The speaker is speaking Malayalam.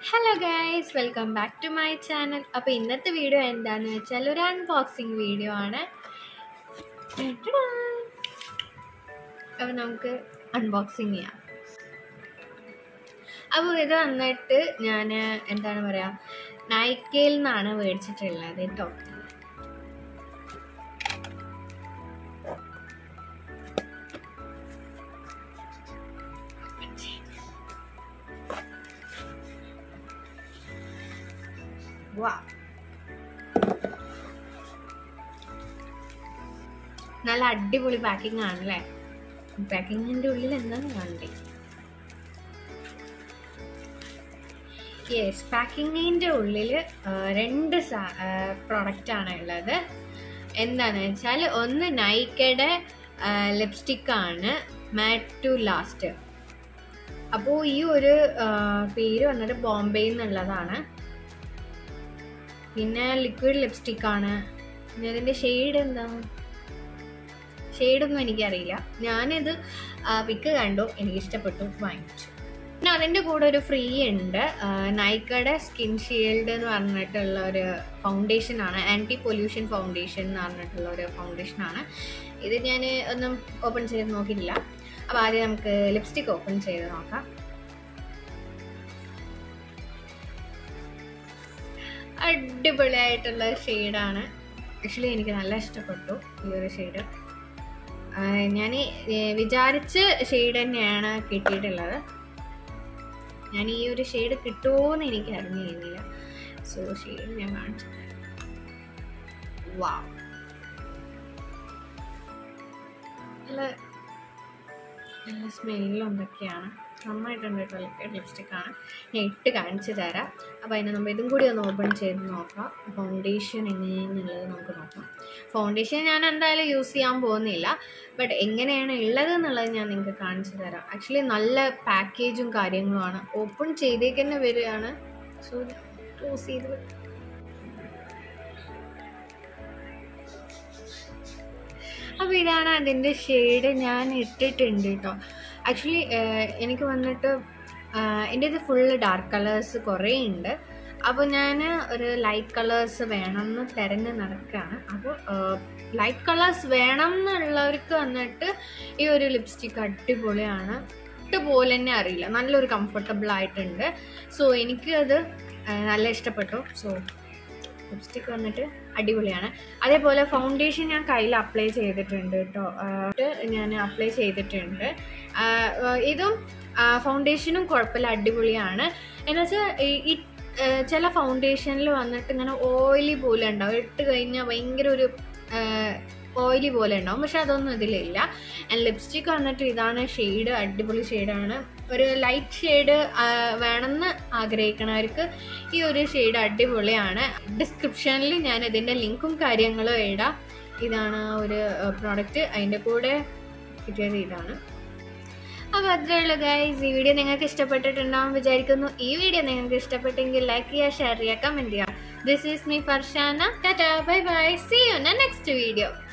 hello guys welcome back to my channel അപ്പോൾ ഇന്നത്തെ വീഡിയോ എന്താണെന്ന് വെച്ചാൽ ഒരു അൺബോക്സിങ് വീഡിയോ ആണ് അപ്പോൾ നമുക്ക് അൺബോക്സിങ് ചെയ്യാം അപ്പോൾ ഇത് വന്നിട്ട് ഞാൻ എന്താണ് പറയുക നൈക്കയിൽ നിന്നാണ് മേടിച്ചിട്ടുള്ളത് കേട്ടോ വാ നല്ല അടിപൊളി പാക്കിംഗ് ആണല്ലേ പാക്കിങ്ങിന്റെ ഉള്ളിൽ എന്താന്ന് കാണണ്ടേ യെസ് പാക്കിങ്ങിന്റെ ഉള്ളിൽ രണ്ട് പ്രൊഡക്റ്റ് ആണ് ഉള്ളത് എന്താന്ന് വെച്ചാൽ ഒന്ന് നൈക്കയുടെ ലിപ്സ്റ്റിക് ആണ് മാറ്റ് ടു ലാസ്റ്റ് അപ്പോൾ ഈ ഒരു ആ, പേര് വന്നിട്ട് ബോംബെയിൽ നിന്നുള്ളതാണ് പിന്നെ ലിക്വിഡ് ലിപ്സ്റ്റിക് ആണ് പിന്നെ അതിൻ്റെ ഷെയ്ഡ് എന്താ ഷെയ്ഡൊന്നും എനിക്കറിയില്ല ഞാനിത് പിക്ക് കണ്ടു എനിക്ക് ഇഷ്ടപ്പെട്ടു വാങ്ങിച്ചു പിന്നെ അതിൻ്റെ കൂടെ ഒരു ഫ്രീ ഉണ്ട് നൈക്കയുടെ സ്കിൻ ഷീൽഡ് എന്ന് പറഞ്ഞിട്ടുള്ള ഒരു ഫൗണ്ടേഷൻ ആണ് ആൻറ്റി പൊല്യൂഷൻ ഫൗണ്ടേഷൻ എന്ന് പറഞ്ഞിട്ടുള്ള ഒരു ഫൗണ്ടേഷൻ ആണ് ഇത് ഞാൻ ഒന്നും ഓപ്പൺ ചെയ്ത് നോക്കിയില്ല അപ്പോൾ ആദ്യം നമുക്ക് ലിപ്സ്റ്റിക് ഓപ്പൺ ചെയ്ത് നോക്കാം അടിപൊളിയായിട്ടുള്ള ഷെയ്ഡാണ് ആക്ച്വലി എനിക്ക് നല്ല ഇഷ്ടപ്പെട്ടു ഈ ഒരു ഷെയ്ഡ് ഞാൻ വിചാരിച്ച ഷെയ്ഡ് തന്നെയാണ് കിട്ടിയിട്ടുള്ളത് ഞാൻ ഈ ഒരു ഷെയ്ഡ് കിട്ടുമോയെന്ന് എനിക്ക് അറിഞ്ഞിരുന്നില്ല സോ ഷെയ്ഡ് ഞാൻ കാണിച്ചു വാ നല്ല നല്ല സ്മെല്ലും എന്തൊക്കെയാണ് നന്നായിട്ടുണ്ട് കേട്ടോ ലിക്വിഡ് ലിപ്സ്റ്റിക് ആണ് ഞാൻ ഇട്ട് കാണിച്ചു തരാം അപ്പോൾ അതിന് നമ്മൾ ഇതും കൂടി ഒന്ന് ഓപ്പൺ ചെയ്ത് നോക്കാം ഫൗണ്ടേഷൻ എങ്ങനെയാണെന്നുള്ളത് നമുക്ക് നോക്കാം ഫൗണ്ടേഷൻ ഞാൻ എന്തായാലും യൂസ് ചെയ്യാൻ പോകുന്നില്ല ബട്ട് എങ്ങനെയാണ് ഉള്ളത് എന്നുള്ളത് ഞാൻ നിങ്ങൾക്ക് കാണിച്ചു തരാം ആക്ച്വലി നല്ല പാക്കേജും കാര്യങ്ങളുമാണ് ഓപ്പൺ ചെയ്തേക്കന്നെ വരികയാണ് സോ ക്ലോസ് ചെയ്ത് അപ്പോൾ ഇതാണ് അതിൻ്റെ ഷെയ്ഡ് ഞാൻ ഇട്ടിട്ടുണ്ട് കേട്ടോ ആക്ച്വലി എനിക്ക് വന്നിട്ട് എൻ്റെ ഇത് ഫുള്ള് ഡാർക്ക് കളേഴ്സ് കുറേ ഉണ്ട് അപ്പോൾ ഞാൻ ഒരു ലൈറ്റ് കളേഴ്സ് വേണമെന്ന് തിരഞ്ഞ് നടക്കുകയാണ് അപ്പോൾ ലൈറ്റ് കളേഴ്സ് വേണം എന്നുള്ളവർക്ക് വന്നിട്ട് ഈ ഒരു ലിപ്സ്റ്റിക് അടിപൊളിയാണ് ഇട്ടുപോലെ തന്നെ അറിയില്ല നല്ലൊരു കംഫർട്ടബിൾ ആയിട്ടുണ്ട് സോ എനിക്ക് അത് ആ, നല്ല ഇഷ്ടപ്പെട്ടു സോ ലിപ്സ്റ്റിക് വന്നിട്ട് അടിപൊളിയാണ് അതേപോലെ ഫൗണ്ടേഷൻ ഞാൻ കയ്യിൽ അപ്ലൈ ചെയ്തിട്ടുണ്ട് കേട്ടോ ഞാൻ അപ്ലൈ ചെയ്തിട്ടുണ്ട് ആ, ആ, ഇതും ഫൗണ്ടേഷനും കുഴപ്പമില്ല അടിപൊളിയാണ് എന്നുവെച്ചാൽ ഈ ആ, ചില ഫൗണ്ടേഷനിൽ വന്നിട്ട് ഇങ്ങനെ ഓയിലി പോലെ ഉണ്ടാവും ഇട്ട് കഴിഞ്ഞാൽ ഭയങ്കര ഒരു ഓയിലി പോലെ ഉണ്ടാവും പക്ഷെ അതൊന്നും ഇതിലില്ല ആൻഡ് ലിപ്സ്റ്റിക് വന്നിട്ട് ഇതാണ് ഷെയ്ഡ് അടിപൊളി ഷെയ്ഡാണ് ഒരു ലൈറ്റ് ഷെയ്ഡ് വേണമെന്ന് ആഗ്രഹിക്കണവർക്ക് ഈ ഒരു ഷെയ്ഡ് അടിപൊളിയാണ് ഡിസ്ക്രിപ്ഷനിൽ ഞാൻ ഇതിൻ്റെ ലിങ്കും കാര്യങ്ങളും ഇടാം ഇതാണ് ആ ഒരു പ്രോഡക്റ്റ് അതിൻ്റെ കൂടെ കിട്ടിയത് ഇതാണ് അപ്പോൾ അത്രേ ഉള്ളൂ ഗൈസ് ഈ വീഡിയോ നിങ്ങൾക്ക് ഇഷ്ടപ്പെട്ടിട്ടുണ്ടാവും വിചാരിക്കുന്നു ഈ വീഡിയോ നിങ്ങൾക്ക് ഇഷ്ടപ്പെട്ടെങ്കിൽ ലൈക്ക് ചെയ്യുക ഷെയർ ചെയ്യുക കമൻറ്റ് ചെയ്യുക this is me Farshana tata bye bye see you next video